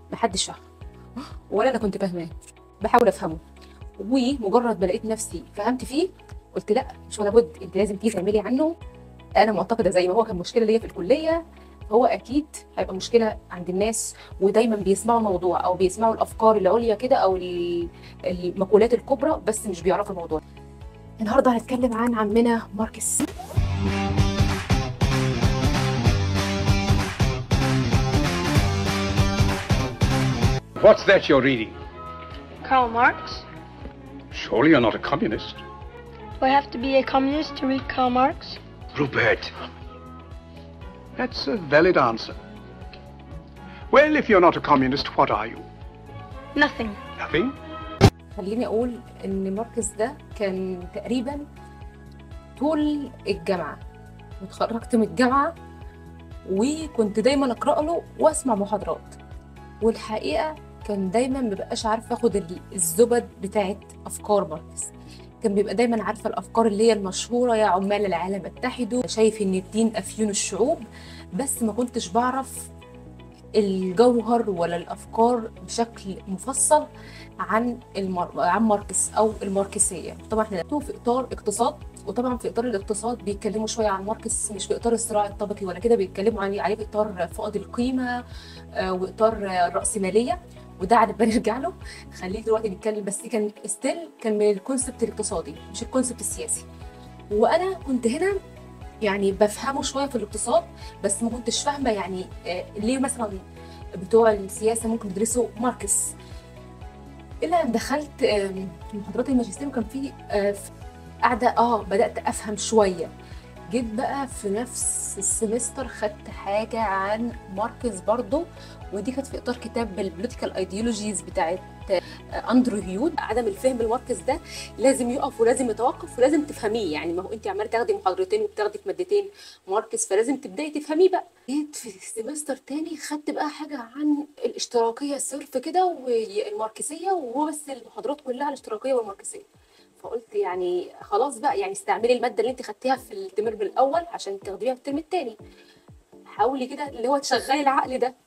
محدش فاهمه ولا انا كنت فاهماه بحاول افهمه ومجرد ما لقيت نفسي فهمت فيه قلت لا مش ولا بد انت لازم تيجي تعملي عنه انا معتقده زي ما هو كان مشكله ليا في الكليه هو اكيد هيبقى مشكله عند الناس ودايما بيسمعوا الموضوع او بيسمعوا الافكار العليا كده او ال- المقولات الكبرى بس مش بيعرفوا الموضوع النهارده هنتكلم عن عمنا ماركس What's that you're reading? Karl Marx? Surely you're not a communist. Do I have to be a communist to read Karl Marx? Rupert. That's a valid answer. Well, if you're not a communist, what are you? Nothing. Nothing? خليني اقول ان ماركس ده كان تقريبا طول الجامعه واتخرجت من الجامعه وكنت دايما اقرا له واسمع محاضرات والحقيقه كان دايما مبقاش عارفه اخد ال- الزبد بتاعت افكار ماركس كان بيبقى دايما عارفه الافكار اللي هي المشهوره يا عمال العالم اتحدوا شايف ان الدين افيون الشعوب بس ما كنتش بعرف الجوهر ولا الافكار بشكل مفصل عن المار... عن ماركس او الماركسيه طبعا احنا في اطار اقتصاد وطبعا في اطار الاقتصاد بيتكلموا شويه عن ماركس مش في اطار الصراع الطبقي ولا كده بيتكلموا عليه عليه في اطار فائض القيمه آه، واطار آه، الراسماليه وده هنبقى نرجع له خليه دلوقتي نتكلم بس كان ستيل كان من الكونسبت الاقتصادي مش الكونسبت السياسي وانا كنت هنا يعني بفهمه شويه في الاقتصاد بس ما كنتش فاهمه يعني آه، ليه مثلا بتوع السياسه ممكن يدرسوا ماركس الا ان دخلت آم، محاضرات الماجستير وكان في آه، في قاعده اه بدات افهم شويه جيت بقى في نفس السمستر خدت حاجه عن ماركس برضو ودي كانت في اطار كتاب البوليتيكال ايديولوجيز بتاعت آه، اندرو هيود عدم الفهم لماركس ده لازم يقف ولازم يتوقف ولازم تفهميه يعني ما هو انت عماله تاخدي محاضرتين وبتاخدي في مادتين ماركس فلازم تبداي تفهميه بقى جيت في سمستر تاني خدت بقى حاجه عن الاشتراكيه صرف كده والماركسيه وهو بس المحاضرات كلها على الاشتراكيه والماركسيه فقلت يعني خلاص بقى يعني استعملي الماده اللي انت خدتيها في الترم الاول عشان تاخديها في الترم التاني حاولي كده اللي هو تشغلي العقل ده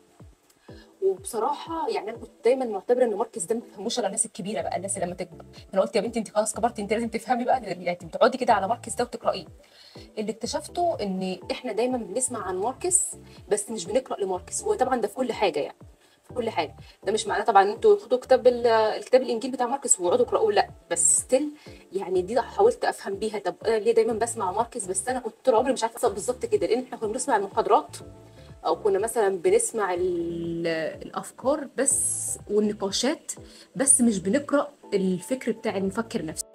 وبصراحه يعني انا كنت دايما معتبره ان ماركس ده ما بيفهموش الا الناس الكبيره بقى الناس اللي لما تكبر انا قلت يا بنتي انت خلاص كبرتي انت لازم تفهمي بقى يعني انت بتقعدي كده على ماركس ده وتقرايه اللي اكتشفته ان احنا دايما بنسمع عن ماركس بس مش بنقرا لماركس هو طبعا ده في كل حاجه يعني في كل حاجه ده مش معناه طبعا ان انتوا خدوا كتاب ال- الكتاب الانجيل بتاع ماركس واقعدوا اقرأوه لا بس ستيل يعني دي حاولت افهم بيها طب انا ليه دايما بسمع ماركس بس انا كنت طول عمري مش عارفه أوصل بالظبط كده لان احنا كنا بنسمع المحاضرات او كنا مثلا بنسمع ال- الافكار بس والنقاشات بس مش بنقرا الفكر بتاع المفكر نفسه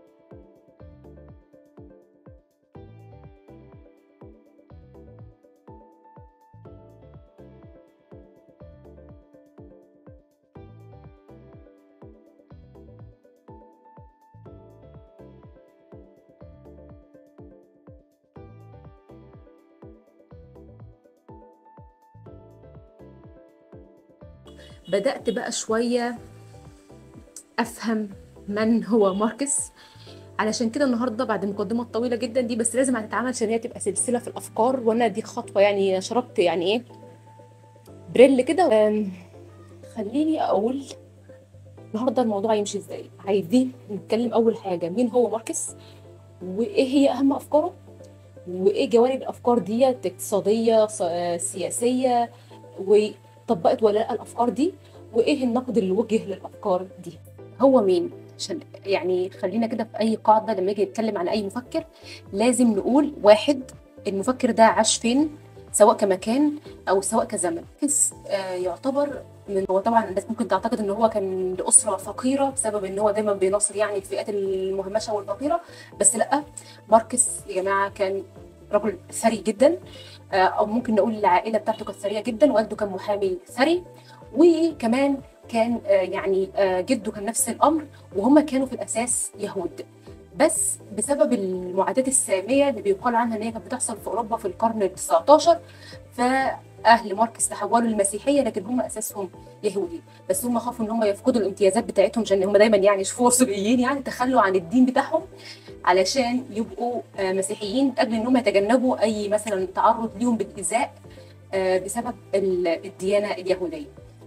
بدأت بقى شوية أفهم من هو ماركس علشان كده النهارده بعد المقدمة الطويلة جدا دي بس لازم هتتعمل عشان هي تبقى سلسلة في الأفكار وأنا دي خطوة يعني شربت يعني إيه بريل كده أم، خليني أقول النهارده الموضوع يمشي إزاي عايزين نتكلم أول حاجة مين هو ماركس وإيه هي أهم أفكاره وإيه جوانب الأفكار ديت اقتصادية ص- سياسية وطبقت ولا لا الافكار دي وايه النقد اللي وجه للافكار دي هو مين عشان يعني خلينا كده في اي قاعده لما يجي نتكلم عن اي مفكر لازم نقول واحد المفكر ده عاش فين سواء كمكان او سواء كزمن بس آه يعتبر من هو طبعا الناس ممكن تعتقد ان هو كان لاسره فقيره بسبب ان هو دايما بيناصر يعني الفئات المهمشه والفقيره بس لا ماركس يا جماعه كان رجل ثري جدا آه، او ممكن نقول العائله بتاعته كانت ثريه جدا والده كان محامي ثري وكمان كان آه، يعني آه، جده كان نفس الامر وهما كانوا في الاساس يهود بس بسبب المعاداة السامية اللي بيقال عنها ان هي كانت بتحصل في اوروبا في القرن ال 19 فاهل ماركس تحولوا للمسيحيه لكن هم اساسهم يهودي بس هم خافوا ان هم يفقدوا الامتيازات بتاعتهم عشان هم دايما يعني شفور صبيين يعني تخلوا عن الدين بتاعهم علشان يبقوا آه، مسيحيين من اجل انهم يتجنبوا اي مثلا تعرض ليهم بالايذاء آه، بسبب ال- الديانه اليهوديه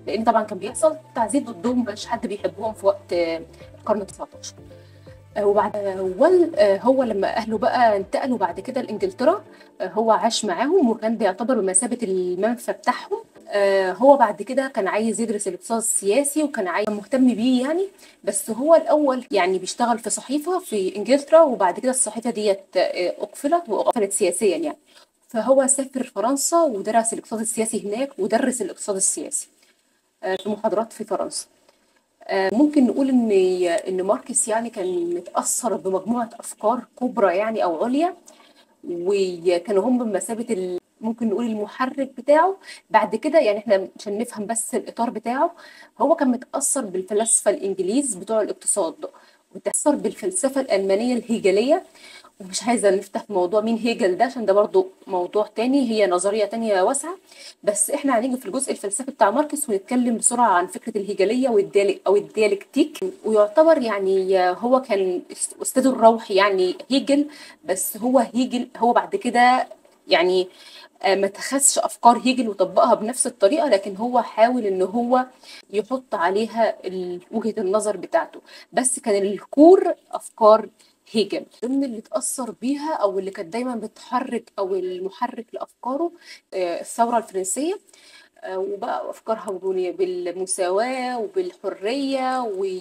لان طبعا كان بيحصل تعذيب ضدهم مش حد بيحبهم في وقت آه، القرن 19 آه، وبعد آه، وال آه، هو لما اهله بقى انتقلوا بعد كده لانجلترا آه، هو عاش معاهم وكان بيعتبر بمثابه المنفى بتاعهم آه، هو بعد كده كان عايز يدرس الاقتصاد السياسي وكان عايز مهتم بيه يعني بس هو الاول يعني بيشتغل في صحيفه في انجلترا وبعد كده الصحيفه ديت آه، اقفلت واقفلت سياسيا يعني فهو سافر فرنسا ودرس الاقتصاد السياسي هناك ودرس الاقتصاد السياسي آه، في محاضرات في فرنسا آه، ممكن نقول ان ان ماركس يعني كان متاثر بمجموعه افكار كبرى يعني او عليا وكانوا هم بمثابه ال- ممكن نقول المحرك بتاعه بعد كده يعني احنا عشان نفهم بس الاطار بتاعه هو كان متاثر بالفلاسفه الانجليز بتوع الاقتصاد وتاثر بالفلسفه الالمانيه الهيجليه ومش عايزه نفتح في موضوع مين هيجل ده عشان ده برضو موضوع تاني هي نظريه تانية واسعه بس احنا هنيجي في الجزء الفلسفي بتاع ماركس ونتكلم بسرعه عن فكره الهيجليه والديالك او الديالكتيك ويعتبر يعني هو كان استاذه الروحي يعني هيجل بس هو هيجل هو بعد كده يعني آه، ما اتخذش افكار هيجل وطبقها بنفس الطريقه لكن هو حاول ان هو يحط عليها ال- وجهه النظر بتاعته بس كان الكور افكار هيجل ضمن اللي اتأثر بيها أو اللي كانت دايما بتحرك أو المحرك لأفكاره آه، الثورة الفرنسية آه، وبقى أفكارها بني- بالمساواة وبالحرية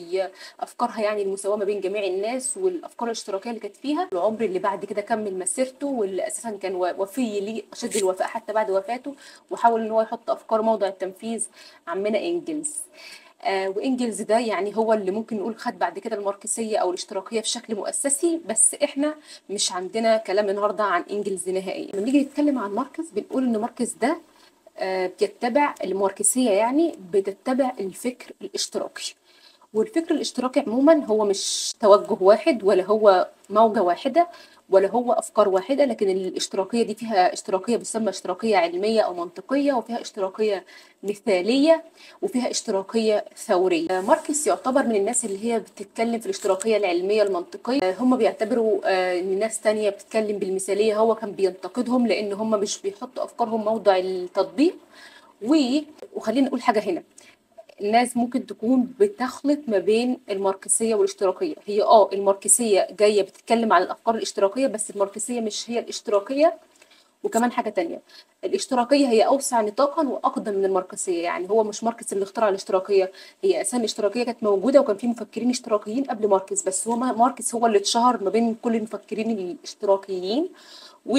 وأفكارها يعني المساواة ما بين جميع الناس والأفكار الاشتراكية اللي كانت فيها العمر اللي بعد كده كمل مسيرته واللي أساسا كان و- وفي ليه أشد الوفاء حتى بعد وفاته وحاول إن هو يحط أفكار موضع التنفيذ عمنا إنجلز آه، وانجلز ده يعني هو اللي ممكن نقول خد بعد كده الماركسيه او الاشتراكيه بشكل مؤسسي بس احنا مش عندنا كلام النهارده عن انجلز نهائيا لما نيجي نتكلم عن ماركس بنقول ان ماركس ده آه، بيتبع الماركسيه يعني بتتبع الفكر الاشتراكي والفكر الاشتراكي عموما هو مش توجه واحد ولا هو موجة واحدة ولا هو أفكار واحدة لكن الاشتراكية دي فيها اشتراكية بتسمى اشتراكية علمية أو منطقية وفيها اشتراكية مثالية وفيها اشتراكية ثورية آه، ماركس يعتبر من الناس اللي هي بتتكلم في الاشتراكية العلمية المنطقية آه، هم بيعتبروا آه، ان ناس تانية بتتكلم بالمثالية هو كان بينتقدهم لان هم مش بيحطوا افكارهم موضع التطبيق و... وخلينا نقول حاجة هنا الناس ممكن تكون بتخلط ما بين الماركسية والاشتراكية هي اه الماركسية جاية بتتكلم عن الأفكار الاشتراكية بس الماركسية مش هي الاشتراكية وكمان حاجة تانية الاشتراكية هي أوسع نطاقا وأقدم من الماركسية يعني هو مش ماركس اللي اخترع الاشتراكية هي أساسا الاشتراكية كانت موجودة وكان في مفكرين اشتراكيين قبل ماركس بس هو ما- ماركس هو اللي اتشهر ما بين كل المفكرين الاشتراكيين و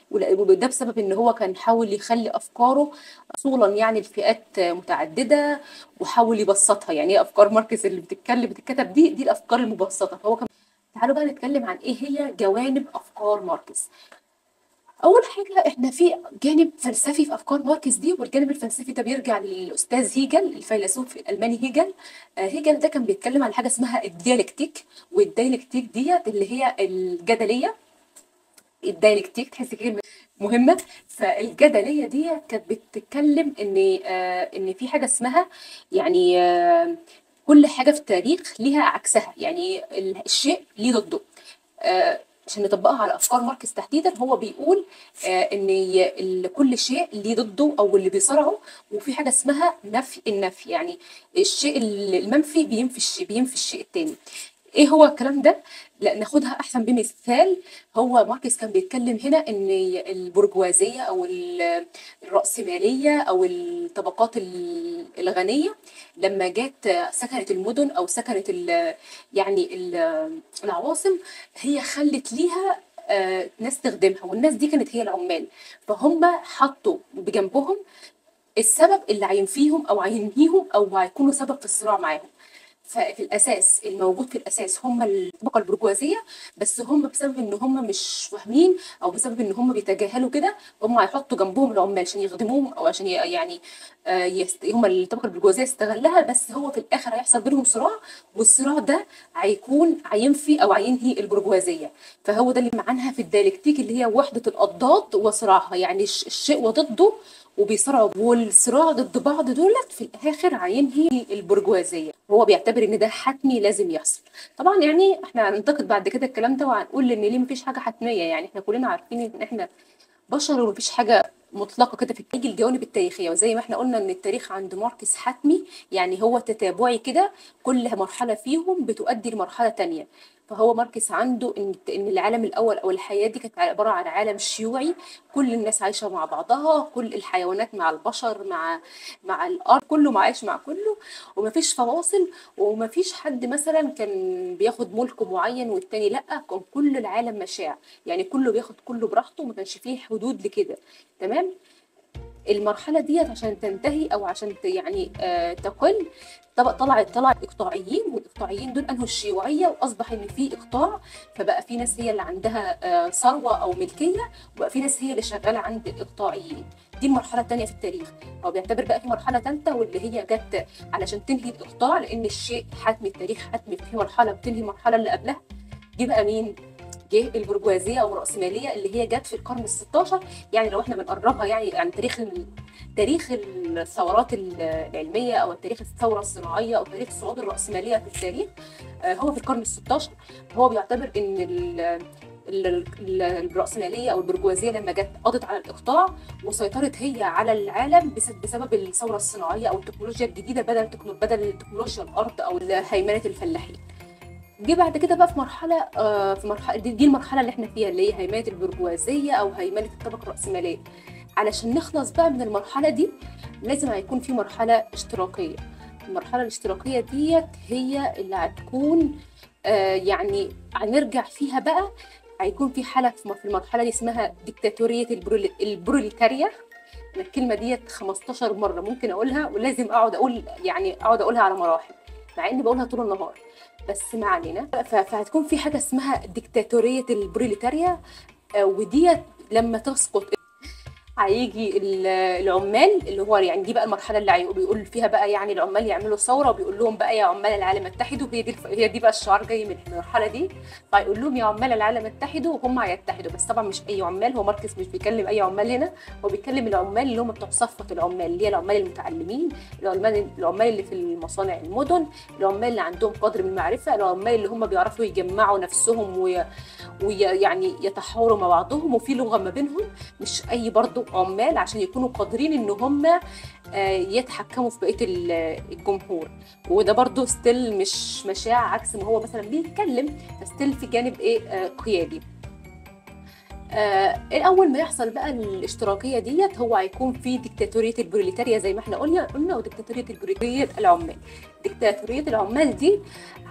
وده بسبب ان هو كان حاول يخلي افكاره اصولا يعني لفئات متعدده وحاول يبسطها يعني ايه افكار ماركس اللي بتتكلم بتتكتب دي دي الافكار المبسطه فهو كان تعالوا بقى نتكلم عن ايه هي جوانب افكار ماركس اول حاجه احنا في جانب فلسفي في افكار ماركس دي والجانب الفلسفي ده بيرجع للاستاذ هيجل الفيلسوف الالماني هيجل آه، هيجل ده كان بيتكلم عن حاجه اسمها الديالكتيك والديالكتيك ديت اللي هي الجدليه الدايلكتيك تحس كلمة مهمة فالجدلية دي كانت بتتكلم ان آه ان في حاجة اسمها يعني آه كل حاجة في التاريخ ليها عكسها يعني ال- الشيء ليه ضده آه عشان نطبقها على افكار ماركس تحديدا هو بيقول آه ان ي- ال- كل شيء ليه ضده او اللي بيصارعه وفي حاجه اسمها نفي النفي يعني الشيء ال- المنفي بينفي الشيء بينفي الشيء التاني ايه هو الكلام ده لا ناخدها احسن بمثال هو ماركس كان بيتكلم هنا ان البرجوازيه او ال- الراسماليه او الطبقات ال- الغنيه لما جت سكنت المدن او سكنت ال- يعني ال- العواصم هي خلت ليها آه، ناس تخدمها والناس دي كانت هي العمال فهم حطوا بجنبهم السبب اللي هينفيهم او هينهيهم او هيكونوا سبب في الصراع معاهم ففي الاساس الموجود في الاساس هم الطبقه البرجوازيه بس هم بسبب ان هم مش فاهمين او بسبب ان هم بيتجاهلوا كده هم هيحطوا جنبهم العمال عشان يخدموهم او عشان ي- يعني آه، يست... هم الطبقه البرجوازيه يستغلها بس هو في الاخر هيحصل بينهم صراع والصراع ده هيكون هينفي او هينهي البرجوازيه فهو ده اللي معناها في الديالكتيك اللي هي وحده الاضداد وصراعها يعني الش- الشيء وضده وبيصارعوا والصراع ضد بعض دولت في الاخر هينهي البرجوازيه هو بيعتبر ان ده حتمي لازم يحصل طبعا يعني احنا هننتقد بعد كده الكلام ده وهنقول ان ليه مفيش حاجه حتميه يعني احنا كلنا عارفين ان احنا بشر ومفيش حاجه مطلقه كده في تيجي الجوانب التاريخيه وزي ما احنا قلنا ان التاريخ عند ماركس حتمي يعني هو تتابعي كده كل مرحله فيهم بتؤدي لمرحله تانية فهو ماركس عنده ان ان العالم الاول او الحياه دي كانت عباره عن عالم شيوعي كل الناس عايشه مع بعضها كل الحيوانات مع البشر مع مع الارض كله عايش مع كله ومفيش فواصل ومفيش حد مثلا كان بياخد ملك معين والتاني لا كان كل العالم مشاع يعني كله بياخد كله براحته وما كانش فيه حدود لكده تمام المرحله ديت عشان تنتهي او عشان ت- يعني آه تقل طبق طلع طلع اقطاعيين والاقطاعيين دول انهوا الشيوعيه واصبح ان في اقطاع فبقى في ناس هي اللي عندها آه ثروه او ملكيه وبقى في ناس هي اللي شغاله عند الاقطاعيين دي المرحله الثانيه في التاريخ هو بيعتبر بقى في مرحله ثالثه واللي هي جت علشان تنهي الاقطاع لان الشيء حتمي التاريخ حتمي في مرحله بتنهي المرحله اللي قبلها دي بقى مين جه البرجوازيه او الراسماليه اللي هي جت في القرن ال 16 يعني لو احنا بنقربها يعني عن تاريخ ال- تاريخ الثورات ال- العلميه او تاريخ الثوره الصناعيه او تاريخ الصعود الراسماليه في التاريخ آه، هو في القرن ال 16 هو بيعتبر ان ال- ال- ال- الرأسمالية أو البرجوازية لما جت قضت على الإقطاع وسيطرت هي على العالم بس- بسبب الثورة الصناعية أو التكنولوجيا الجديدة بدل التكنو- بدل تكنولوجيا الأرض أو هيمنة الفلاحين. جه بعد كده بقى في مرحله آه في مرحله دي, دي المرحله اللي احنا فيها اللي هي هيمنه البرجوازيه او هيمنه الطبقه الراسماليه علشان نخلص بقى من المرحله دي لازم هيكون في مرحله اشتراكيه المرحله الاشتراكيه ديت هي اللي هتكون آه يعني هنرجع فيها بقى هيكون في حاله في في المرحله دي اسمها ديكتاتوريه البرول- البروليتاريا أنا الكلمه ديت 15 مره ممكن اقولها ولازم اقعد اقول يعني اقعد اقولها على مراحل مع اني بقولها طول النهار بس ما علينا ف- فهتكون في حاجه اسمها ديكتاتوريه البروليتاريا آه، وديت لما تسقط هيجي ال- العمال اللي هو يعني دي بقى المرحله اللي هي- بيقول فيها بقى يعني العمال يعملوا ثوره وبيقول لهم بقى يا عمال العالم اتحدوا هي دي الف- هي دي بقى الشعار جاي من المرحله دي فيقول لهم يا عمال العالم اتحدوا وهم هيتحدوا بس طبعا مش اي عمال هو ماركس مش بيكلم اي عمال هنا هو بيكلم العمال اللي هم بتوع صفه العمال اللي هي العمال المتعلمين العمال العمال اللي في المصانع المدن العمال اللي عندهم قدر من المعرفه العمال اللي هم بيعرفوا يجمعوا نفسهم وي... ويعني يتحاوروا مع بعضهم وفي لغه ما بينهم مش اي برضو عمال عشان يكونوا قادرين ان هم آه، يتحكموا في بقيه ال- الجمهور وده برضو ستيل مش مشاع عكس ما هو مثلا بيتكلم ستيل في جانب ايه آه، قيادي آه الاول ما يحصل بقى الاشتراكيه ديت هو هيكون في ديكتاتوريه البروليتاريا زي ما احنا قلنا قلنا وديكتاتوريه البروليتاريا العمال ديكتاتوريه العمال دي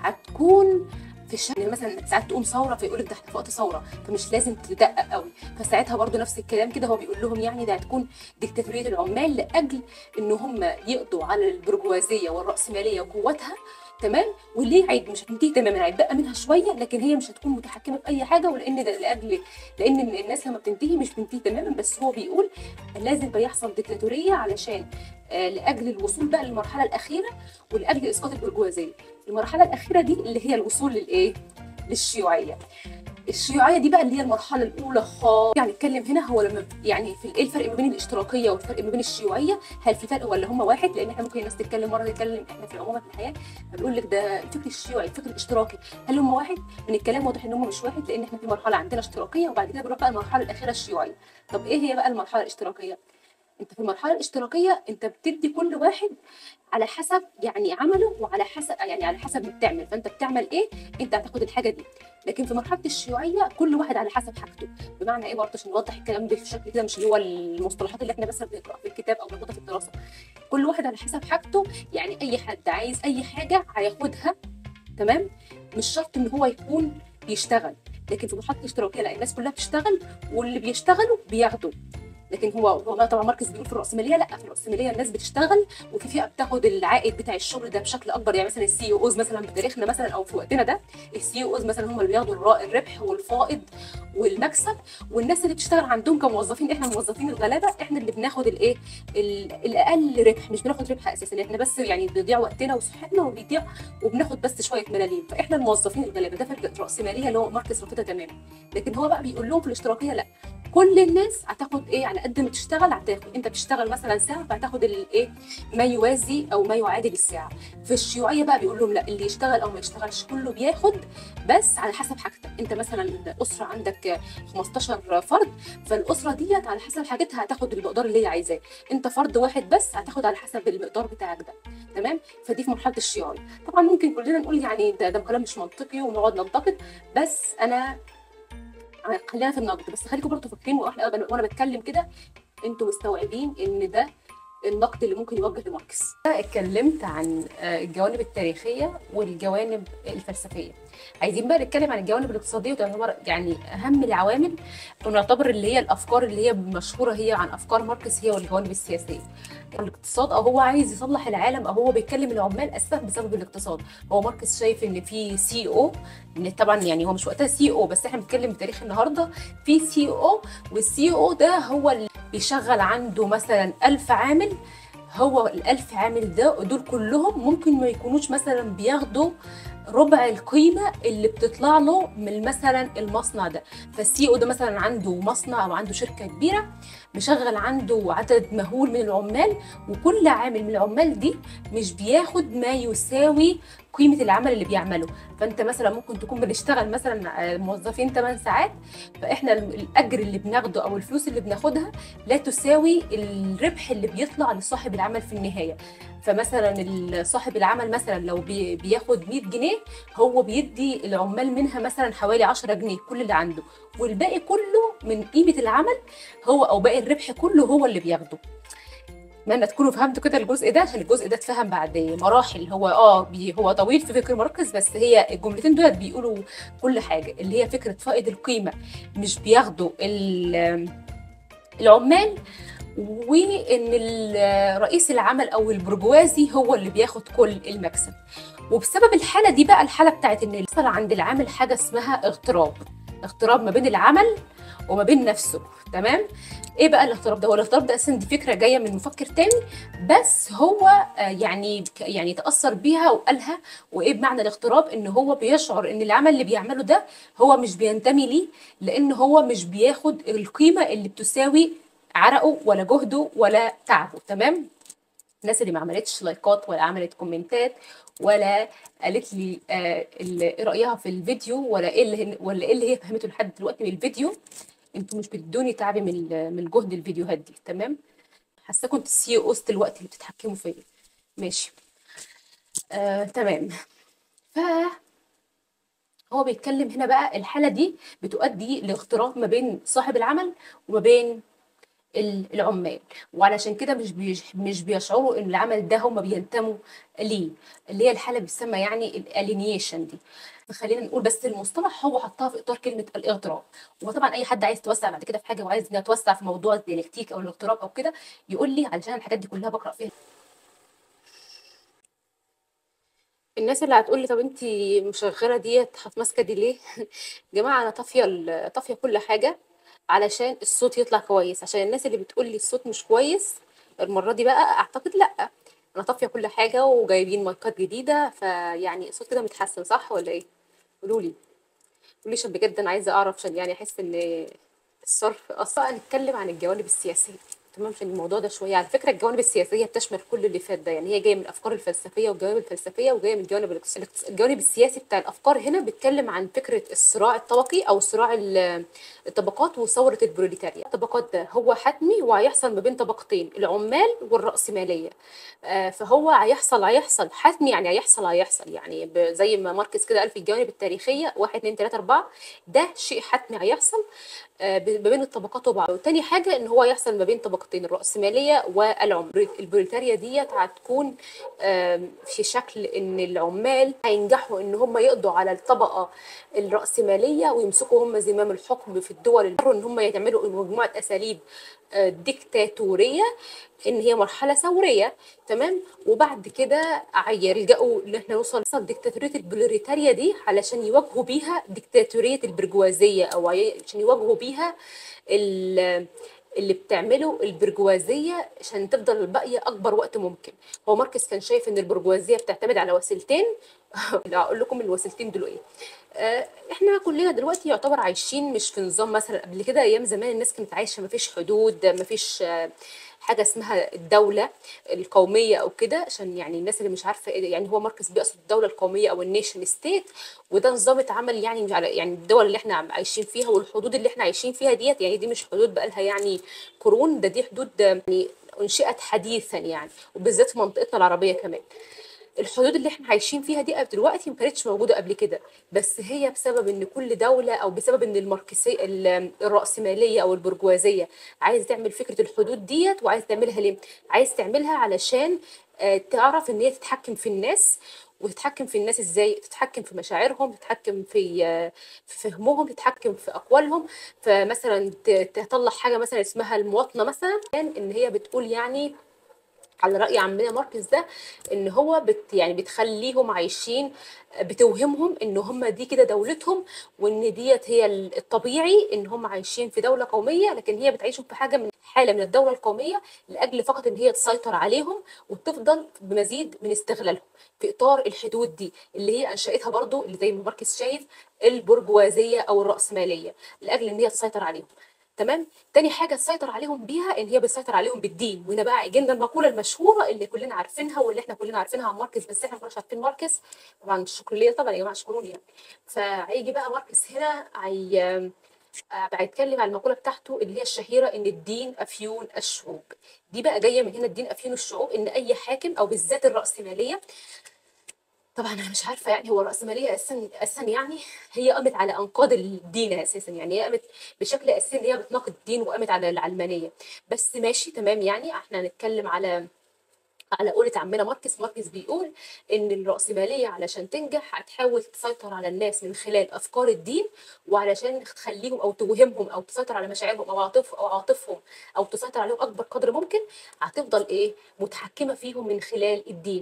هتكون في الشهر يعني مثلا ساعات تقوم ثوره فيقول لك ده احنا في وقت ثوره فمش لازم تدقق قوي فساعتها برضو نفس الكلام كده هو بيقول لهم يعني ده هتكون ديكتاتوريه العمال لاجل ان هم يقضوا على البرجوازيه والراسماليه وقوتها تمام وليه عيد مش هتنتهي تماما هيتبقى منها شويه لكن هي مش هتكون متحكمه في اي حاجه ولان ده لاجل لان الناس لما بتنتهي مش بتنتهي تماما بس هو بيقول لازم يحصل ديكتاتوريه علشان آه، لاجل الوصول بقى للمرحله الاخيره ولاجل اسقاط البرجوازيه المرحله الاخيره دي اللي هي الوصول للايه للشيوعيه الشيوعيه دي بقى اللي هي المرحله الاولى خالص يعني نتكلم هنا هو لما يعني في ايه الفرق ما بين الاشتراكيه والفرق ما بين الشيوعيه هل في فرق ولا هم واحد لان احنا ممكن الناس تتكلم مره تتكلم احنا في العموم في الحياه بنقول لك ده الفكر الشيوعي الفكر الاشتراكي هل هم واحد من الكلام واضح ان هم مش واحد لان احنا في مرحله عندنا اشتراكيه وبعد كده بنروح بقى المرحله الاخيره الشيوعيه طب ايه هي بقى المرحله الاشتراكيه انت في المرحله الاشتراكيه انت بتدي كل واحد على حسب يعني عمله وعلى حسب يعني على حسب ما بتعمل فانت بتعمل ايه انت هتاخد الحاجه دي لكن في مرحله الشيوعيه كل واحد على حسب حاجته بمعنى ايه برضه عشان نوضح الكلام ده بشكل كده مش اللي هو المصطلحات اللي احنا بس بنقراها في الكتاب او بناخدها في الدراسه كل واحد على حسب حاجته يعني اي حد عايز اي حاجه هياخدها تمام مش شرط ان هو يكون بيشتغل لكن في مرحله الاشتراكيه لا الناس كلها بتشتغل واللي بيشتغلوا بياخدوا لكن هو هو طبعا ماركس بيقول في الراسماليه لا في الراسماليه الناس بتشتغل وفي فئه بتاخد العائد بتاع الشغل ده بشكل اكبر يعني مثلا السي اوز مثلا بتاريخنا مثلا او في وقتنا ده السي اوز مثلا هم اللي بياخدوا الرا- الربح والفائض والمكسب والناس اللي بتشتغل عندهم كموظفين احنا الموظفين الغلابه احنا اللي بناخد الايه ال- الاقل ربح مش بناخد ربح اساسا احنا بس يعني بيضيع وقتنا وصحتنا وبيضيع وبناخد بس شويه ملاليم فاحنا الموظفين الغلابه ده فرق الراسماليه اللي هو ماركس رافضها تماما لكن هو بقى بيقول لهم في الاشتراكيه لا كل الناس هتاخد ايه على على قد ما تشتغل هتاخد انت بتشتغل مثلا ساعه فهتاخد الايه ما يوازي او ما يعادل الساعه في الشيوعيه بقى بيقول لهم لا اللي يشتغل او ما يشتغلش كله بياخد بس على حسب حاجتك انت مثلا اسره عندك 15 فرد فالاسره ديت على حسب حاجتها هتاخد المقدار اللي هي عايزاه انت فرد واحد بس هتاخد على حسب المقدار بتاعك ده تمام فدي في مرحله الشيوعيه طبعا ممكن كلنا نقول يعني ده ده كلام مش منطقي ونقعد ننتقد بس انا خلينا في النقد بس خليكم برضه فاكرين واحنا وانا بتكلم كده انتوا مستوعبين ان ده النقد اللي ممكن يوجه لماركس اتكلمت عن آه، الجوانب التاريخيه والجوانب الفلسفيه عايزين بقى نتكلم عن الجوانب الاقتصاديه وتعتبر يعني اهم العوامل ونعتبر اللي هي الافكار اللي هي مشهوره هي عن افكار ماركس هي والجوانب السياسيه الاقتصاد او هو عايز يصلح العالم او هو بيتكلم العمال اساسا بسبب الاقتصاد هو ماركس شايف ان في سي او ان طبعا يعني هو مش وقتها سي او بس احنا بنتكلم بتاريخ النهارده في سي او والسي او ده هو اللي بيشغل عنده مثلا ألف عامل هو الألف عامل ده دول كلهم ممكن ما يكونوش مثلا بياخدوا ربع القيمة اللي بتطلع له من مثلا المصنع ده فالسي او ده مثلا عنده مصنع او عنده شركة كبيرة مشغل عنده عدد مهول من العمال وكل عامل من العمال دي مش بياخد ما يساوي قيمة العمل اللي بيعمله فانت مثلا ممكن تكون بنشتغل مثلا آه، موظفين 8 ساعات فاحنا الاجر اللي بناخده او الفلوس اللي بناخدها لا تساوي الربح اللي بيطلع لصاحب العمل في النهاية فمثلا صاحب العمل مثلا لو بي- بياخد 100 جنيه هو بيدي العمال منها مثلا حوالي 10 جنيه كل اللي عنده والباقي كله من قيمة العمل هو او باقي الربح كله هو اللي بياخده اتمنى تكونوا فهمتوا كده الجزء ده عشان الجزء ده اتفهم بعد مراحل هو اه بي هو طويل في فكر ماركس بس هي الجملتين دول بيقولوا كل حاجه اللي هي فكره فائض القيمه مش بياخدوا ال- العمال وان ال- رئيس العمل او البرجوازي هو اللي بياخد كل المكسب وبسبب الحاله دي بقى الحاله بتاعت ان حصل عند العامل حاجه اسمها اغتراب اغتراب ما بين العمل وما بين نفسه تمام ايه بقى الاغتراب ده هو الاغتراب ده اصلا دي فكره جايه من مفكر تاني بس هو آه، يعني يعني تاثر بيها وقالها وايه بمعنى الاغتراب ان هو بيشعر ان العمل اللي بيعمله ده هو مش بينتمي ليه لان هو مش بياخد القيمه اللي بتساوي عرقه ولا جهده ولا تعبه تمام الناس اللي ما عملتش لايكات ولا عملت كومنتات ولا قالت لي آه ال- ايه رايها في الفيديو ولا ايه اللي هن- ولا ايه اللي هي فهمته لحد دلوقتي من الفيديو انتوا مش بتدوني تعبي من ال- من جهد الفيديوهات دي تمام حاساكم انتوا السي او اوست الوقت اللي بتتحكموا فيا ماشي آه تمام ف هو بيتكلم هنا بقى الحاله دي بتؤدي لاختراق ما بين صاحب العمل وما بين ال- العمال وعلشان كده مش بيش مش بيشعروا ان العمل ده هم بينتموا ليه اللي هي الحاله بيسمى يعني الالينيشن دي خلينا نقول بس المصطلح هو حطها في اطار كلمه الاغتراب وطبعا اي حد عايز يتوسع بعد كده في حاجه وعايز يتوسع في موضوع الديالكتيك او الاغتراب او كده يقول لي علشان الحاجات دي كلها بقرا فيها الناس اللي هتقول لي طب انت مشغله ديت ماسكه دي ليه جماعه انا طافيه ال- طافيه كل حاجه علشان الصوت يطلع كويس عشان الناس اللي بتقول لي الصوت مش كويس المره دي بقى اعتقد لا انا طافيه كل حاجه وجايبين مايكات جديده فيعني الصوت كده متحسن صح ولا ايه قولوا لي قولوا لي عشان بجد انا عايزه اعرف عشان يعني احس ان الصرف اصلا نتكلم عن الجوانب السياسيه تمام عشان الموضوع ده شويه على فكره الجوانب السياسيه بتشمل كل اللي فات ده يعني هي جايه من الافكار الفلسفيه والجوانب الفلسفيه وجايه من الجوانب الاقتص- الاقتص- الجانب السياسي بتاع الافكار هنا بيتكلم عن فكره الصراع الطبقي او صراع ال- الطبقات وثوره البروليتاريا الطبقات ده هو حتمي وهيحصل ما بين طبقتين العمال والراسماليه آه، فهو هيحصل هيحصل حتمي يعني هيحصل هيحصل يعني ب- زي ما ماركس كده قال في الجوانب التاريخيه واحد اتنين تلاته اربعه ده شيء حتمي هيحصل آه، ب- ما بين الطبقات وبعض وتاني حاجة ان هو يحصل ما بين طبقتين الرأسمالية والعمر البروليتاريا ديت هتكون آم، في شكل ان العمال هينجحوا ان هم يقضوا على الطبقة الرأسمالية ويمسكوا هم زمام الحكم في الدول اللي ان هم يعملوا مجموعة اساليب آه، ديكتاتورية ان هي مرحلة ثورية تمام وبعد كده يلجأوا ان احنا نوصل نوصل ديكتاتورية البروليتاريا دي علشان يواجهوا بيها ديكتاتورية البرجوازية او عي- عشان يواجهوا بيها ال- اللي بتعمله البرجوازيه عشان تفضل باقيه اكبر وقت ممكن هو ماركس كان شايف ان البرجوازيه بتعتمد على وسيلتين اقول لكم الوسيلتين دول ايه آه، احنا كلنا دلوقتي يعتبر عايشين مش في نظام مثلا قبل كده ايام زمان الناس كانت عايشه مفيش حدود مفيش آه، حاجه اسمها الدوله القوميه او كده عشان يعني الناس اللي مش عارفه ايه ده، يعني هو ماركس بيقصد الدوله القوميه او النيشن ستيت وده نظام اتعمل يعني مش على يعني الدول اللي احنا عم- عايشين فيها والحدود اللي احنا عايشين فيها ديت يعني دي مش حدود بقالها يعني قرون ده دي حدود آه، يعني انشئت حديثا يعني وبالذات في منطقتنا العربيه كمان الحدود اللي احنا عايشين فيها دي دلوقتي ما كانتش موجوده قبل كده بس هي بسبب ان كل دوله او بسبب ان الماركسيه ال- الراسماليه او البرجوازيه عايز تعمل فكره الحدود ديت وعايز تعملها ليه عايز تعملها علشان آه، تعرف ان هي تتحكم في الناس وتتحكم في الناس ازاي تتحكم في مشاعرهم تتحكم في آه، في فهمهم تتحكم في اقوالهم فمثلا ت- تطلع حاجه مثلا اسمها المواطنه مثلا ان هي بتقول يعني على رأي عمنا ماركس ده ان هو بت يعني بتخليهم عايشين بتوهمهم ان هم دي كده دولتهم وان ديت هي الطبيعي ان هم عايشين في دولة قومية لكن هي بتعيشهم في حاجة من حالة من الدولة القومية لأجل فقط ان هي تسيطر عليهم وتفضل بمزيد من استغلالهم في إطار الحدود دي اللي هي أنشأتها برضو اللي زي ما ماركس شايف البرجوازية أو الرأسمالية لأجل ان هي تسيطر عليهم تمام تاني حاجه تسيطر عليهم بيها ان هي بتسيطر عليهم بالدين وهنا بقى يجي لنا المقوله المشهوره اللي كلنا عارفينها واللي احنا كلنا عارفينها عن ماركس بس احنا ما كناش عارفين ماركس طبعا الشكر ليا طبعا يا جماعه اشكروني يعني فهيجي بقى ماركس هنا هي آه، هيتكلم عن المقوله بتاعته اللي هي الشهيره ان الدين افيون الشعوب دي بقى جايه من هنا الدين افيون الشعوب ان اي حاكم او بالذات الراسماليه طبعا انا مش عارفه يعني هو الراسماليه اساسا اساسا يعني هي قامت على انقاض الدين اساسا يعني هي قامت بشكل اساسي ان هي بتناقض الدين وقامت على العلمانيه بس ماشي تمام يعني احنا هنتكلم على على قولة عمنا ماركس ماركس بيقول ان الرأسمالية علشان تنجح هتحاول تسيطر على الناس من خلال افكار الدين وعلشان تخليهم او توهمهم او تسيطر على مشاعرهم او عاطف او عاطفهم او تسيطر عليهم اكبر قدر ممكن هتفضل ايه متحكمة فيهم من خلال الدين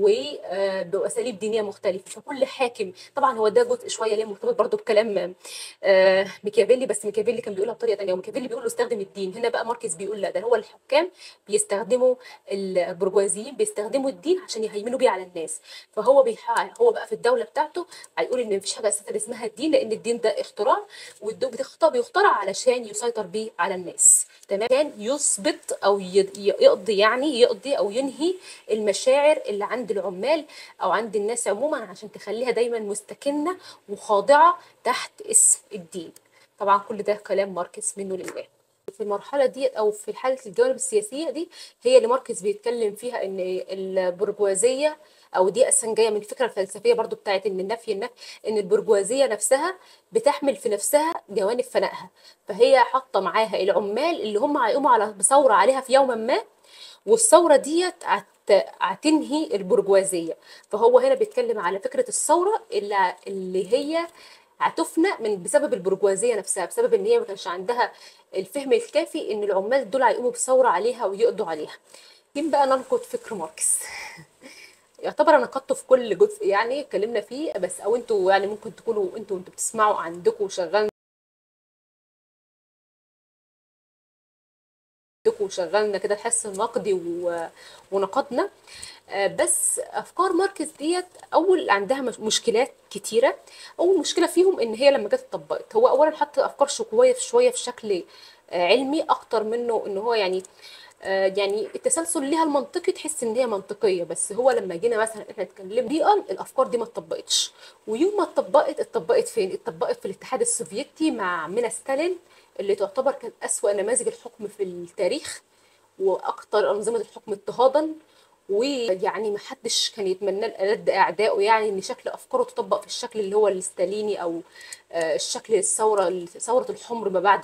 وباساليب دينية مختلفة فكل حاكم طبعا هو ده جزء شوية ليه مرتبط برضو بكلام آه، ميكافيلي بس ميكافيلي كان بيقولها بطريقة تانية وميكافيلي بيقول له استخدم الدين هنا بقى ماركس بيقول لا ده هو الحكام بيستخدموا البرجوازيين بيستخدموا الدين عشان يهيمنوا بيه على الناس فهو بيح... هو بقى في الدوله بتاعته هيقول ان مفيش حاجه اساسا اسمها الدين لان الدين ده اختراع والدين بتخطى بيخترع علشان يسيطر بيه على الناس تمام عشان يثبت او ي- يقضي يعني يقضي او ينهي المشاعر اللي عند العمال او عند الناس عموما عشان تخليها دايما مستكنه وخاضعه تحت اسم الدين طبعا كل ده كلام ماركس منه لله في المرحله دي او في حاله الجوانب السياسيه دي هي اللي ماركس بيتكلم فيها ان البرجوازيه او دي اصلا جايه من الفكره الفلسفيه برضو بتاعت ان النفي النفي ان البرجوازيه نفسها بتحمل في نفسها جوانب فنائها فهي حاطه معاها العمال اللي هم هيقوموا على بثوره عليها في يوم ما والثوره ديت هت- هتنهي البرجوازيه فهو هنا بيتكلم على فكره الثوره اللي اللي هي هتفنى من بسبب البرجوازيه نفسها بسبب ان هي ما كانش عندها الفهم الكافي ان العمال دول هيقوموا بثوره عليها ويقضوا عليها فين بقى ننقد فكر ماركس يعتبر انا نقدته في كل جزء يعني اتكلمنا فيه بس او انتوا يعني ممكن تكونوا انتوا انتوا بتسمعوا عندكم شغال عندكم شغلنا كده الحس النقدي و... ونقدنا آه، بس افكار ماركس ديت اول عندها مش- مشكلات كتيره اول مشكله فيهم ان هي لما جت اتطبقت هو اولا حط افكار شويه في شويه في شكل آه، علمي اكتر منه ان هو يعني آه، يعني التسلسل ليها المنطقي تحس ان هي منطقيه بس هو لما جينا مثلا احنا نتكلم بيئه الافكار دي ما اتطبقتش ويوم ما اتطبقت اتطبقت فين اتطبقت في الاتحاد السوفيتي مع عمنا ستالين اللي تعتبر كان اسوأ نماذج الحكم في التاريخ واكتر انظمه الحكم اضطهادا ويعني ما حدش كان يتمنى لألد اعدائه يعني ان شكل افكاره تطبق في الشكل اللي هو الستاليني او آه، الشكل الثوره ثوره الحمر ما بعد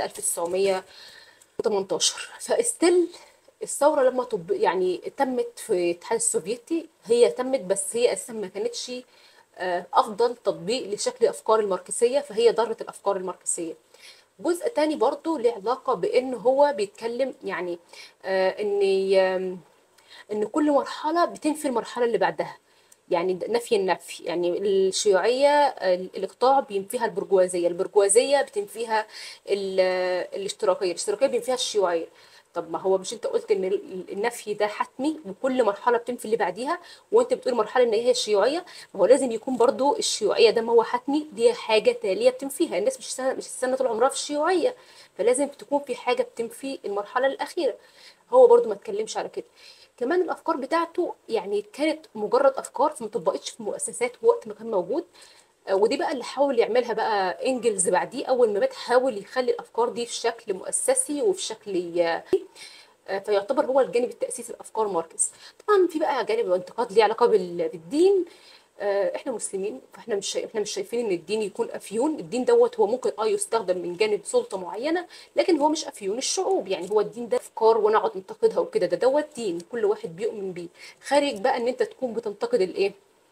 1918 فاستل الثوره لما طب يعني تمت في الاتحاد السوفيتي هي تمت بس هي اساسا ما كانتش آه، افضل تطبيق لشكل افكار الماركسيه فهي ضرت الافكار الماركسيه جزء تاني برضو له علاقة بأن هو بيتكلم يعني آه إن آم، إن كل مرحلة بتنفي المرحلة اللي بعدها يعني د- نفي النفي يعني الشيوعية ال- الإقطاع بينفيها البرجوازية البرجوازية بتنفيها ال- الاشتراكية الاشتراكية بينفيها الشيوعية طب ما هو مش انت قلت ان ال- النفي ده حتمي وكل مرحلة بتنفي اللي بعديها وانت بتقول مرحلة ان هي الشيوعية ما هو لازم يكون برضو الشيوعية ده ما هو حتمي دي حاجة تالية بتنفيها الناس مش سنة مش السنة طول عمرها في الشيوعية فلازم تكون في حاجة بتنفي المرحلة الأخيرة هو برضو ما اتكلمش على كده كمان الافكار بتاعته يعني كانت مجرد افكار فما طبقتش في مؤسسات وقت ما كان موجود آه، ودي بقى اللي حاول يعملها بقى انجلز بعديه اول ما مات حاول يخلي الافكار دي في شكل مؤسسي وفي شكل آه، آه، فيعتبر هو الجانب التاسيسي لافكار ماركس طبعا في بقى جانب انتقاد ليه علاقه بال- بالدين آه، احنا مسلمين فاحنا مش شايف- احنا مش شايفين ان الدين يكون افيون الدين دوت هو ممكن اه يستخدم من جانب سلطه معينه لكن هو مش افيون الشعوب يعني هو الدين ده افكار ونقعد ننتقدها وكده ده دوت دين كل واحد بيؤمن بيه خارج بقى ان انت تكون بتنتقد الايه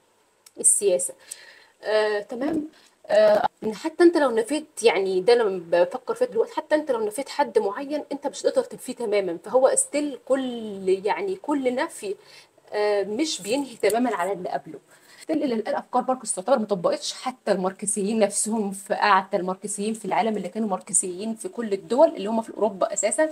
السياسه آه، تمام آه، إن حتى انت لو نفيت يعني ده لما بفكر فيه دلوقتي حتى انت لو نفيت حد معين انت مش هتقدر تنفيه تماما فهو استيل كل يعني كل نفي آه، مش بينهي تماما على اللي قبله ستيل الى الان افكار ماركس تعتبر ما طبقتش حتى الماركسيين نفسهم في اعتى الماركسيين في العالم اللي كانوا ماركسيين في كل الدول اللي هم في اوروبا اساسا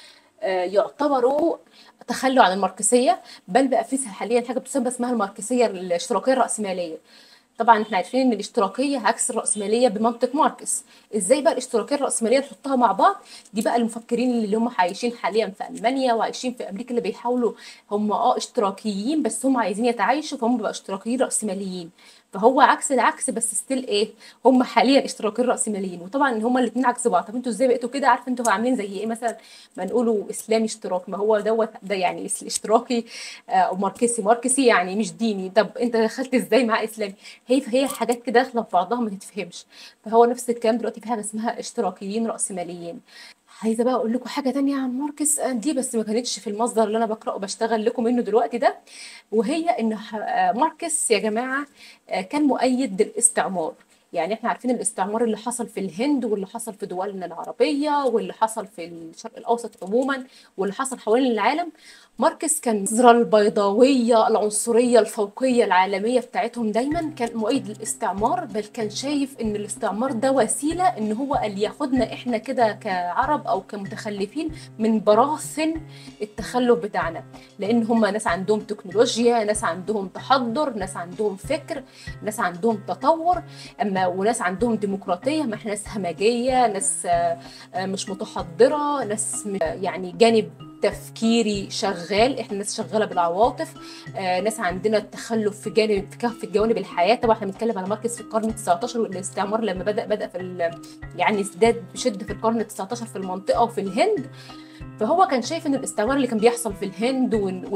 آه، يعتبروا تخلوا عن الماركسيه بل بقى في حاليا حاجه بتسمى اسمها الماركسيه الاشتراكيه الراسماليه طبعا احنا عارفين ان الاشتراكيه عكس الراسماليه بمنطق ماركس ازاي بقى الاشتراكيه الراسماليه نحطها مع بعض دي بقى المفكرين اللي هم عايشين حاليا في المانيا وعايشين في امريكا اللي بيحاولوا هم اه اشتراكيين بس هم عايزين يتعايشوا فهم بقى اشتراكيين راسماليين فهو عكس العكس بس ستيل ايه هم حاليا اشتراكيين راسماليين وطبعا ان هم الاثنين عكس بعض طب انتوا ازاي بقيتوا كده عارف انتوا عاملين زي ايه مثلا ما نقولوا اسلامي اشتراكي ما هو دوت ده يعني اس- اشتراكي آه، او ماركسي ماركسي يعني مش ديني طب انت دخلت ازاي مع اسلامي هي هي حاجات كده داخله في بعضها ما تتفهمش فهو نفس الكلام دلوقتي في حاجه اسمها اشتراكيين راسماليين عايزه بقى اقول لكم حاجه تانية عن ماركس آه، دي بس ما كانتش في المصدر اللي انا بقراه بشتغل لكم منه دلوقتي ده وهي ان ح- آه، ماركس يا جماعه آه، كان مؤيد للاستعمار يعني احنا عارفين الاستعمار اللي حصل في الهند واللي حصل في دولنا العربيه واللي حصل في الشرق الاوسط عموما واللي حصل حوالين العالم ماركس كان النظرة البيضاوية العنصرية الفوقية العالمية بتاعتهم دايما كان مؤيد للاستعمار بل كان شايف ان الاستعمار ده وسيلة ان هو اللي ياخدنا احنا كده كعرب او كمتخلفين من براثن التخلف بتاعنا لان هم ناس عندهم تكنولوجيا ناس عندهم تحضر ناس عندهم فكر ناس عندهم تطور اما وناس عندهم ديمقراطية ما احنا ناس همجية ناس آه، آه، مش متحضرة ناس م- يعني جانب تفكيري شغال احنا ناس شغاله بالعواطف آه ناس عندنا التخلف في جانب في كافه جوانب الحياه طبعا احنا بنتكلم على ماركس في القرن ال 19 والاستعمار لما بدا بدا في ال- يعني ازداد بشده في القرن ال 19 في المنطقه وفي الهند فهو كان شايف ان الاستعمار اللي كان بيحصل في الهند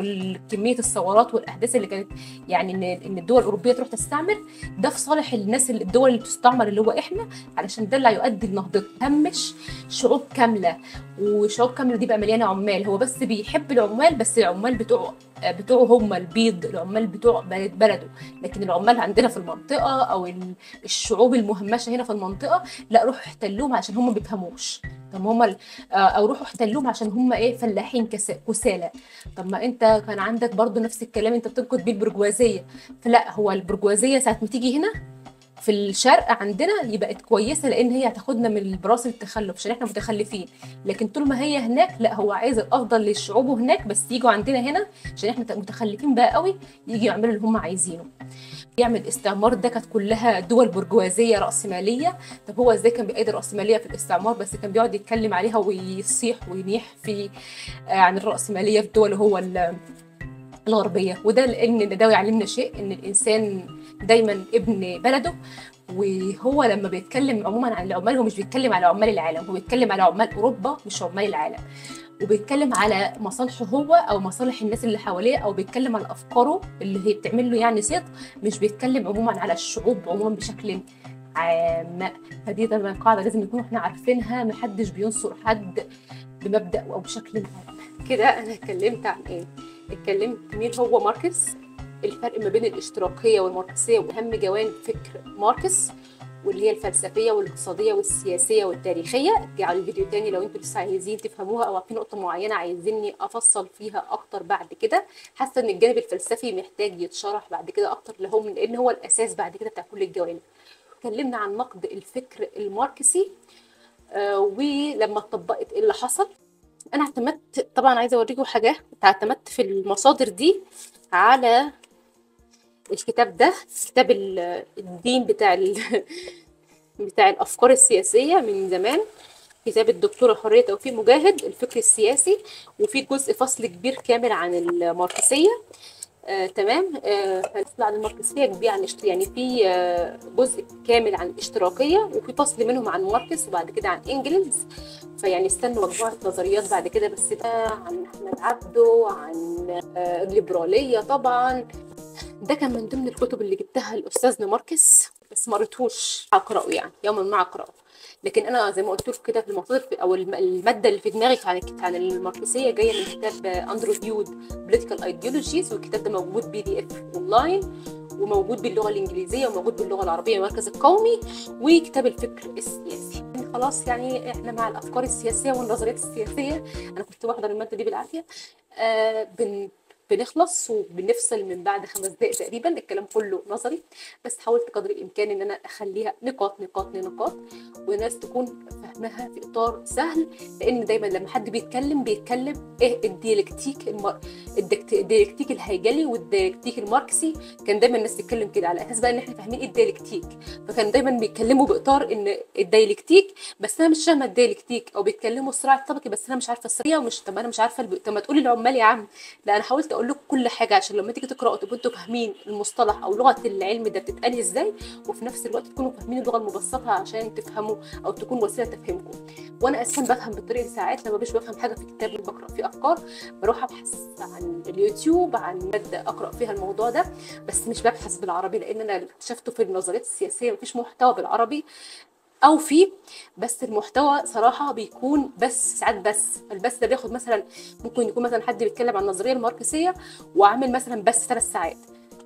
وكميه الثورات والاحداث اللي كانت يعني ان ان الدول الاوروبيه تروح تستعمر ده في صالح الناس اللي الدول اللي بتستعمر اللي هو احنا علشان ده اللي هيؤدي لنهضتنا همش شعوب كامله وشعوب كامله دي بقى مليانه عمال هو بس بيحب العمال بس العمال بتوعه بتوعه هم البيض العمال بتوع بلد- بلده لكن العمال عندنا في المنطقه او ال- الشعوب المهمشه هنا في المنطقه لا روحوا احتلوهم عشان هم ما بيفهموش طب هم ال- آه، او روحوا احتلوهم عشان هم ايه فلاحين كس- كسالى طب ما انت كان عندك برضو نفس الكلام انت بتنقد بيه البرجوازيه فلا هو البرجوازيه ساعه ما تيجي هنا في الشرق عندنا يبقى بقت كويسه لان هي هتاخدنا من البراس التخلف عشان احنا متخلفين لكن طول ما هي هناك لا هو عايز الافضل للشعوب هناك بس يجوا عندنا هنا عشان احنا متخلفين بقى قوي يجي يعملوا اللي هم عايزينه يعمل استعمار ده كانت كلها دول برجوازيه راسماليه طب هو ازاي كان بيأيد الراسماليه في الاستعمار بس كان بيقعد يتكلم عليها ويصيح وينيح في آه، عن الراسماليه في دول هو ال- الغربيه وده لان ده يعلمنا شيء ان الانسان دايما ابن بلده وهو لما بيتكلم عموما عن العمال هو مش بيتكلم على عمال العالم هو بيتكلم على عمال اوروبا مش عمال العالم وبيتكلم على مصالحه هو او مصالح الناس اللي حواليه او بيتكلم على افكاره اللي هي بتعمل له يعني صيت مش بيتكلم عموما على الشعوب عموما بشكل عام فدي طبعا قاعده لازم نكون احنا عارفينها محدش بينصر حد بمبدا او بشكل عام كده انا اتكلمت عن ايه اتكلمت مين هو ماركس الفرق ما بين الاشتراكيه والماركسيه واهم جوانب فكر ماركس واللي هي الفلسفيه والاقتصاديه والسياسيه والتاريخيه ارجعوا الفيديو تاني لو انتوا لسه عايزين تفهموها او في نقطه معينه عايزيني افصل فيها اكتر بعد كده حاسه ان الجانب الفلسفي محتاج يتشرح بعد كده اكتر لهم لان هو الاساس بعد كده بتاع كل الجوانب اتكلمنا عن نقد الفكر الماركسي آه ولما اتطبقت ايه اللي حصل انا اعتمدت طبعا عايزه اوريكم حاجه اعتمدت في المصادر دي على الكتاب ده كتاب ال- الدين بتاع ال... بتاع الافكار السياسيه من زمان كتاب الدكتوره حوريه توفيق مجاهد الفكر السياسي وفي جزء فصل كبير كامل عن الماركسيه آه، تمام آه، فصل عن الماركسيه كبير عن الاشت- يعني في آه، جزء كامل عن الاشتراكيه وفي فصل منهم عن ماركس وبعد كده عن انجلز فيعني استنوا مجموعه نظريات بعد كده بس ده عن احمد عبده عن آه، الليبراليه طبعا ده كان من ضمن الكتب اللي جبتها لاستاذنا ماركس بس ما قريتهوش اقراه يعني يوما ما اقراه لكن انا زي ما قلت لكم كده في المصادر في او الم- الماده اللي في دماغي عن الكت- عن الماركسيه جايه من كتاب اندرو هيود بوليتيكال ايديولوجيز والكتاب ده موجود بي دي اف اونلاين وموجود باللغه الانجليزيه وموجود باللغه العربيه المركز القومي وكتاب الفكر السياسي خلاص يعني احنا مع الافكار السياسيه والنظريات السياسيه انا كنت بحضر الماده دي بالعافيه آه بن بنخلص وبنفصل من بعد خمس دقائق تقريبا الكلام كله نظري بس حاولت قدر الامكان ان انا اخليها نقاط نقاط لنقاط والناس تكون فاهمها في اطار سهل لان دايما لما حد بيتكلم بيتكلم ايه الديالكتيك المر... الدكت- الديالكتيك الهيجلي والديالكتيك الماركسي كان دايما الناس تتكلم كده على اساس بقى ان احنا فاهمين ايه الديالكتيك فكان دايما بيتكلموا باطار ان الديالكتيك بس انا مش فاهمه الديالكتيك او بيتكلموا الصراع الطبقي بس انا مش عارفه الصريعه ومش طب انا مش عارفه الب... طب ما تقولي العمال يا عم لا انا حاولت اقول لكم كل حاجه عشان لما تيجي تقراوا تبقوا انتوا فاهمين المصطلح او لغه العلم ده بتتقال ازاي وفي نفس الوقت تكونوا فاهمين اللغه المبسطه عشان تفهموا او تكون وسيله تفهمكم وانا اساسا بفهم بالطريقه دي ساعات لما مش بفهم حاجه في كتاب بقرا فيه افكار بروح ابحث عن اليوتيوب عن ماده اقرا فيها الموضوع ده بس مش ببحث بالعربي لان انا اللي اكتشفته في النظريات السياسيه مفيش محتوى بالعربي او في بس المحتوى صراحه بيكون بس ساعات بس البث ده بياخد مثلا ممكن يكون مثلا حد بيتكلم عن النظريه الماركسيه وعامل مثلا بس ثلاث ساعات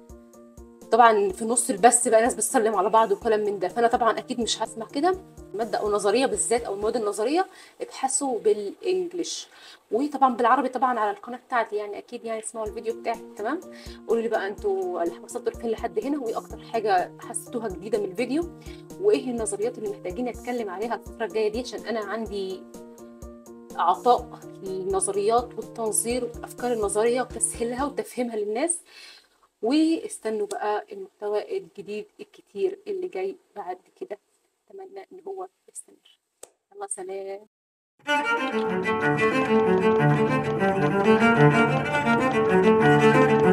طبعا في نص البث بقى ناس بتسلم على بعض وكلام من ده فانا طبعا اكيد مش هسمع كده ماده او نظريه بالذات او المواد النظريه ابحثوا بالانجلش وطبعا بالعربي طبعا على القناه بتاعتي يعني اكيد يعني اسمعوا الفيديو بتاعي تمام قولوا لي بقى انتوا اللي وصلتوا لفين لحد هنا وايه اكتر حاجه حسيتوها جديده من الفيديو وايه النظريات اللي محتاجين نتكلم عليها الفتره الجايه دي عشان انا عندي عطاء للنظريات والتنظير والافكار النظريه وتسهيلها وتفهيمها للناس واستنوا بقى المحتوى الجديد الكتير اللي جاي بعد كده اتمنى ان هو يستمر يلا سلام